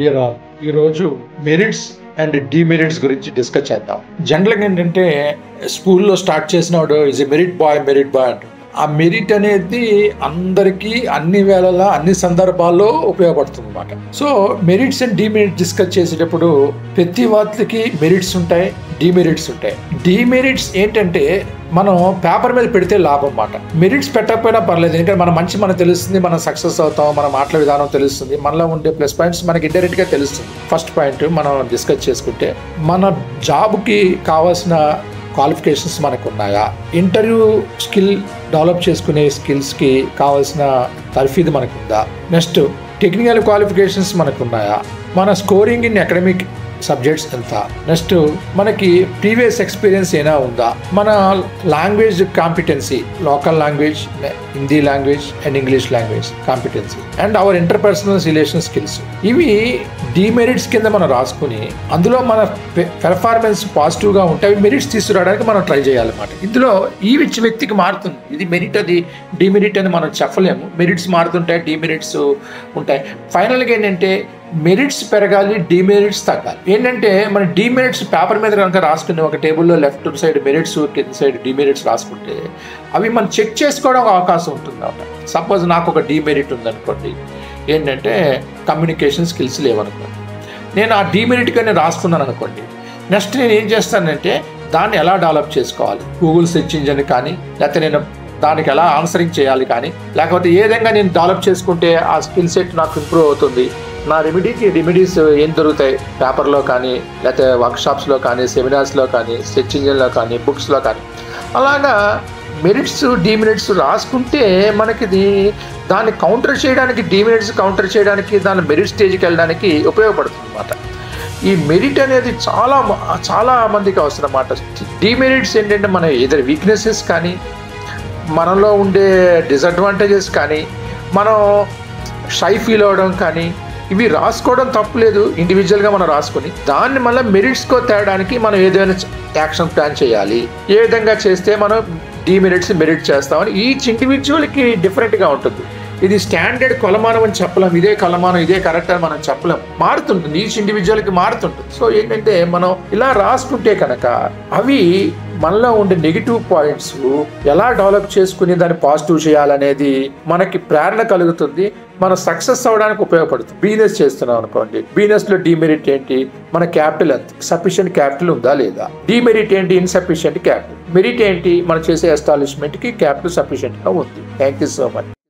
dear all ఈరోజు merits and demerits గురించి discuss చేద్దాం జనరల్గా ఏంటంటే స్కూల్లో స్టార్ట్ చేసినాడు is a merit boy merit boy అంటారు ఆ మెరిట్ అనేది అందరికీ అన్ని వేళలా అన్ని సందర్భాల్లో ఉపయోగపడుతుంది అనమాట so merits and demerits discuss చేసేటప్పుడు ప్రతి వాటికి మెరిట్స్ ఉంటాయి డిమెరిట్స్ ఉంటాయి డిమెరిట్స్ ఏంటంటే మనం పేపర్ మీద పెడితే లాభం అన్నమాట మెరిట్స్ పెట్టకపోయినా పర్లేదు ఎందుకంటే మన మంచి మనకు తెలుస్తుంది మనం సక్సెస్ అవుతాం మన మాటల విధానం తెలుస్తుంది మనలో ఉండే ప్లస్ పాయింట్స్ మనకి ఇండైరెక్ట్ గా తెలుస్తుంది ఫస్ట్ పాయింట్ మనం డిస్కస్ చేసుకుంటే మన జాబ్కి కావాల్సిన క్వాలిఫికేషన్స్ మనకు ఉన్నాయా ఇంటర్వ్యూ స్కిల్ డెవలప్ చేసుకునే స్కిల్స్కి కావాల్సిన తర్ఫీదు మనకు ఉందా నెక్స్ట్ టెక్నికల్ క్వాలిఫికేషన్స్ మనకు ఉన్నాయా మన స్కోరింగ్ ఇన్ అకాడమిక్ సబ్జెక్ట్స్ ఎంత నెక్స్ట్ మనకి ప్రీవియస్ ఎక్స్పీరియన్స్ ఏనా ఉందా మన language competency local language Hindi language and English language competency and our interpersonal relation skills ఇవి డిమెరిట్స్ కింద మనం రాసుకుని అందులో మన పెర్ఫార్మెన్స్ పాజిటివ్గా ఉంటే అవి మెరిట్స్ తీసుకురావడానికి మనం ట్రై చేయాలన్నమాట ఇందులో ఈ విచ్చి వ్యక్తికి మారుతుంది ఇది మెరిట్ అది డిమెరిట్ అని మనం చెప్పలేము మెరిట్స్ మారుతుంటాయి డిమెరిట్స్ ఉంటాయి ఫైనల్గా ఏంటంటే మెరిట్స్ పెరగాలి డిమెరిట్స్ తగ్గాలి ఏంటంటే మన డిమెరిట్స్ పేపర్ మీద కనుక రాసుకుని ఒక టేబుల్లో లెఫ్ట్ సైడ్ మెరిట్స్ కింద సైడ్ డిమెరిట్స్ రాసుకుంటే అవి మనం చెక్ చేసుకోవడం అవకాశం ఉంటుంది అన్నమాట సపోజ్ నాకు ఒక డిమెరిట్ ఉందనుకోండి ఏంటంటే కమ్యూనికేషన్ స్కిల్స్ లేవనుకోండి నేను ఆ డిమెరిట్ కానీ రాసుకున్నాను అనుకోండి నెక్స్ట్ నేను ఏం చేస్తానంటే దాన్ని ఎలా డెవలప్ చేసుకోవాలి గూగుల్ సెర్చ్ ఇంజిన్ కానీ లేకపోతే నేను దానికి ఎలా ఆన్సరింగ్ చేయాలి కానీ లేకపోతే ఏ విధంగా నేను డెవలప్ చేసుకుంటే ఆ స్కిల్ సెట్ నాకు ఇంప్రూవ్ అవుతుంది నా రెమెడీకి రెమెడీస్ ఏం దొరుకుతాయి పేపర్లో కానీ లేకపోతే వర్క్షాప్స్లో కానీ సెమినార్స్లో కానీ సెర్చ్ ఇంజిన్లో కానీ బుక్స్లో కానీ అలాగా మెరిట్స్ డిమెరిట్స్ రాసుకుంటే మనకిది దాన్ని కౌంటర్ చేయడానికి డిమెరిట్స్ కౌంటర్ చేయడానికి దాని మెరిట్ స్టేజ్కి వెళ్ళడానికి ఉపయోగపడుతుంది అనమాట ఈ మెరిట్ అనేది చాలా చాలా మందికి అవసరం అన్నమాట డిమెరిట్స్ ఏంటంటే మన ఏదైనా వీక్నెసెస్ కానీ మనలో ఉండే డిసడ్వాంటేజెస్ కానీ మనం షై ఫీల్ అవ్వడం కానీ ఇవి రాసుకోవడం తప్పులేదు ఇండివిజువల్గా మనం రాసుకొని దాన్ని మళ్ళీ మెరిట్స్కో తేయడానికి మనం ఏదైనా యాక్షన్ ప్లాన్ చేయాలి ఏ విధంగా చేస్తే మనం డిమెరిట్స్ మెరిట్ చేస్తామని ఈచ్ ఇండివిజువల్కి డిఫరెంట్గా ఉంటుంది ఇది స్టాండర్డ్ కొలమానం అని చెప్పలేం ఇదే కొలమానం ఇదే కరెక్ట్ అని మనం చెప్పలేం మారుతుంటుంది ఈచ్ ఇండివిజువల్కి మారుతుంటుంది సో ఏంటంటే మనం ఇలా రాసుకుంటే కనుక అవి మనలో ఉండే నెగిటివ్ పాయింట్స్ ఎలా డెవలప్ చేసుకుని దాన్ని పాజిటివ్ చేయాలనేది మనకి ప్రేరణ కలుగుతుంది మన సక్సెస్ అవడానికి ఉపయోగపడుతుంది బిజినెస్ చేస్తున్నాం అనుకోండి బిజినెస్ లో డిమెరిట్ ఏంటి మన క్యాపిటల్ ఎంత సఫిషియెంట్ క్యాపిటల్ ఉందా లేదా డిమెరిట్ ఏంటి ఇన్సఫిషియెంట్ క్యాపిటల్ మెరిట్ ఏంటి మనం చేసే ఎస్టాబ్లిష్మెంట్ కి క్యాపిటల్ సఫిషియెంట్ గా ఉంది థ్యాంక్ యూ సో మచ్